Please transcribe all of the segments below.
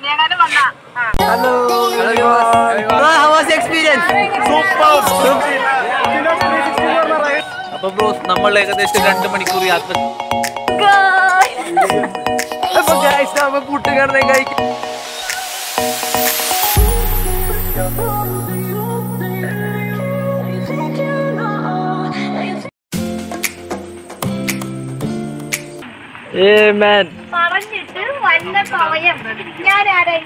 അപ്പൊ ബ്രോസ് നമ്മൾ ഏകദേശം രണ്ട് മണിക്കൂർ യാത്ര അപ്പൊ guys, നമ്മ കൂട്ടുകാരനെ കഴിക്കും ഏ മാൻ പറഞ്ഞിട്ട് വന്ന സമയം ഞാൻ ആരായി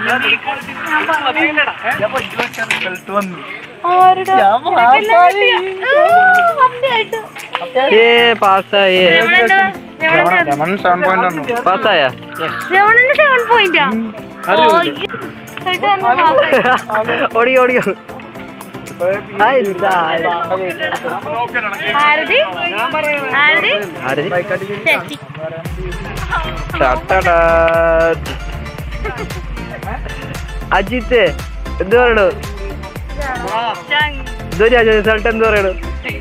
ഏ പാസ്സായേ പാസ്സായ സെവൻ പോയിന്റാ ഓടി ഓടിയോ ആരതി ആരതി ശശി അജിത്ത് എന്ത് പറയണു എന്തോ റിസൾട്ട് എന്ത് പറയണു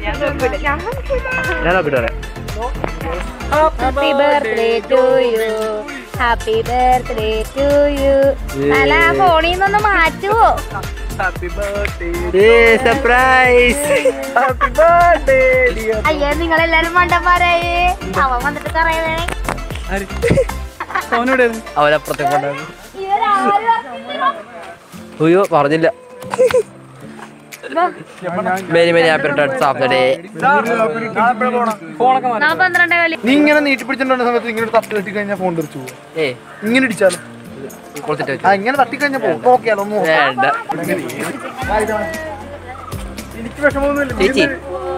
ഞാൻ നോക്കിട്ട് പറയാം happy birthday to you happy birthday to you അല്ല ഫോണിൽ നിന്നൊന്ന് മാറ്റുവോ ഏ സർപ്രൈസ് ഹാപ്പി ബർത്ത്ഡേ അയ്യോ നിങ്ങളെല്ലാരും മണ്ടന്മാരായേ അവൻ വന്നിട്ട് പറയുന്നേ അവനപ്പുറത്തെ കൊണ്ടാണ് അയ്യോ പറഞ്ഞില്ല many many happy returns of the day നാ പന്ത്രണ്ടേ കളി നീ ഇങ്ങനെ നീട്ടി പിടിച്ചിട്ടുണ്ട സമയത്ത് ഇങ്ങനെ ഒരു തട്ട് കെട്ടി കഴിഞ്ഞാൽ ഫോൺ തെറിച്ചു പോകും ഏ ഇങ്ങനെ ഇടിച്ചാലോ കൊടുത്തിട്ട് ആ ഇങ്ങനെ തട്ടി കഴിഞ്ഞാൽ പോകും നോക്കിയാലോ ഒന്ന് നോക്കാം. വേണ്ട എനിക്ക് വിഷമമൊന്നുമില്ല നീ ചേച്ചി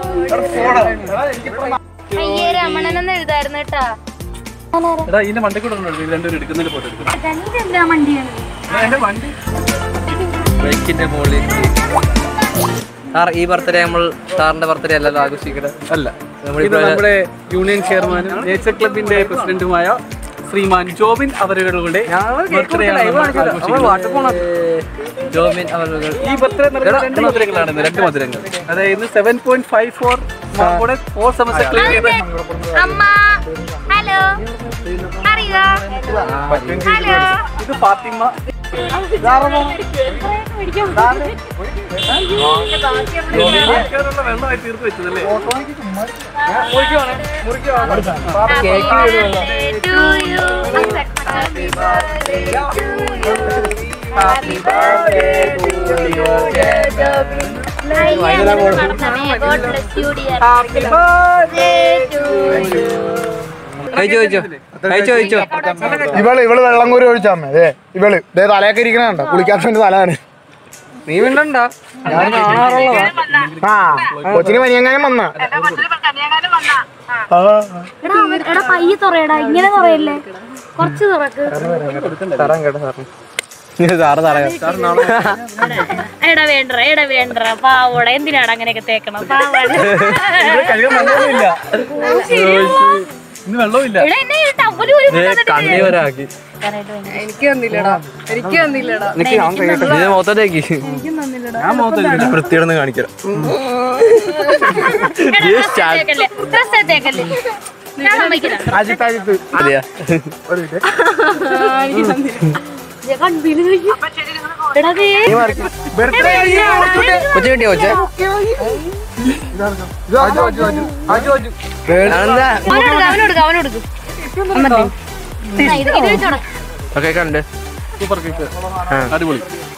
അയ്യേ രമണനെന്ന് എഴുതായിരുന്നു കേട്ടാ എടാ ഇതിന്റെ മണ്ടക്കൂടെ രണ്ടുപേരും എടുക്കുന്നതിൽ പോയിട്ട് എടുക്കും ഇതെന്താ വണ്ടിയാണ് എന്റെ വണ്ടി ബൈക്കിന്റെ മുകളിൽ സാർ ഈ ബർത്ത്ഡേ നമ്മൾ സാറിന്റെ ബർത്ത്ഡേ അല്ലല്ലോ ആഘോഷിക്കണത് അല്ല നമ്മളിപ്പോ- ഇത് നമ്മുടെ യൂണിയൻ ചെയർമാനും നേച്ചർ ക്ലബിന്റെ പ്രസിഡന്റുമായ ശ്രീമാൻ ജോബിൻ അവരുടെ birthday ആണ് നമ്മൾ ആഘോഷിക്കുന്നത്. ജോമിൻ അവരുടെ ഈ ബർത്ത്ഡേ രണ്ട് മധുരങ്ങളാണ് ഇന്ന് രണ്ട് മധുരങ്ങൾ അതായത് സെവൻ പോയിന്റ് ഫൈവ് ഫോർ മാർക്കോടെ ഫോർ സെമസ്റ്റർ ക്ലിയർ ചെയ്ത അമ്മ ഹലോ അറിയോ ഹലോ ഇത് ഫാത്തിമ വെള്ളമായി തീർത്ത് വെച്ചതല്ലേ Happy birthday to you. Happy birthday to you. Happy birthday to you. കഴിച്ചോ കഴിച്ചോ കഴിച്ചോ കഴിച്ചോ ഇവള് ഇവള് വെള്ളം കോരി ഒഴിച്ചാമ്മ അതെ ഇവള് ഇതേ തലയൊക്കെ ഇരിക്കണുണ്ടോ കുളിക്കാത്തതിന്റെ തലാണ് നീ മിണ്ടണ്ട ഞാൻ കാണാറുള്ളതാ ആ കൊച്ചിന് പനിയെങ്ങാനും വന്ന എടാ അവൻ- എടാ പയ്യെ തുറയടാ ഇങ്ങനെ തുറയല്ലേ കുറച്ച് തുറക്ക് തരാം കേട്ടോ സാറിന് സാറ് തറയാ എടാ വേണ്ട എടാ വേണ്ട പാവോടെ എന്തിനാണ് അങ്ങനെയൊക്കെ തേക്കണം പാവാണ് ഇന്ന് വെള്ളമില്ല എടാ എന്നെ ഈ ടവല് പോലും കൊണ്ടുവന്നിട്ട് കണ്ണി ഒരാക്കി എനിക്ക് തന്നില്ലടാ എനിക്ക് തന്നില്ലടാ ഇത് മൊത്തത്തേക്ക് ഞാൻ മുഖത്ത് വൃത്തിയോടൊന്ന് കാണിക്കാം എടാ, dress തേക്കല്ലേ ഡ്രസ് തേക്കല്ലേ ഞാൻ സമ്മതിക്കില്ല അജിത്ത് അജിത്ത് അതെയാ ഞാൻ കൺഫ്യൂസ് ചെയ്യും. എടാ ദേ. ബർത്ത്ഡേ കൊച്ചു കിട്ടിയോ കൊച്ചെ അതെന്താ അവനോട് അവനോട് അവനോട് ഇത് ഇത് വെച്ചോടാ ഓക്കെ കണ്ട് സൂപ്പർ കേക്ക് അടിപൊളി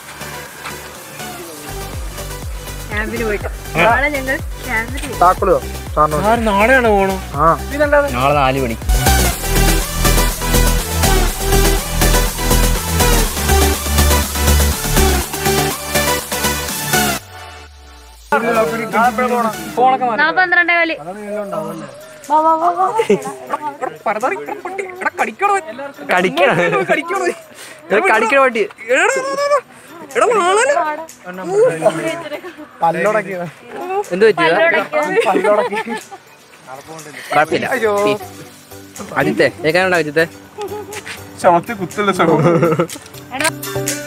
നാളെ ഞങ്ങൾ ക്യാമ്പിൽ താക്കോലോ സാറിനോട് നാളെയാണ് പോണു ആ നാളെ നാല് മണി നാ പന്ത്രണ്ടേ കളി കടിക്കണം ഇത് കടിക്കണ പട്ടി പല്ലോടക്കി എന്ത് പറ്റിയതാ കുഴപ്പമില്ല അജിത്തെ ഏക്കാനുണ്ടോ അജിത്തെ ചമത്തി കുത്തുള്ള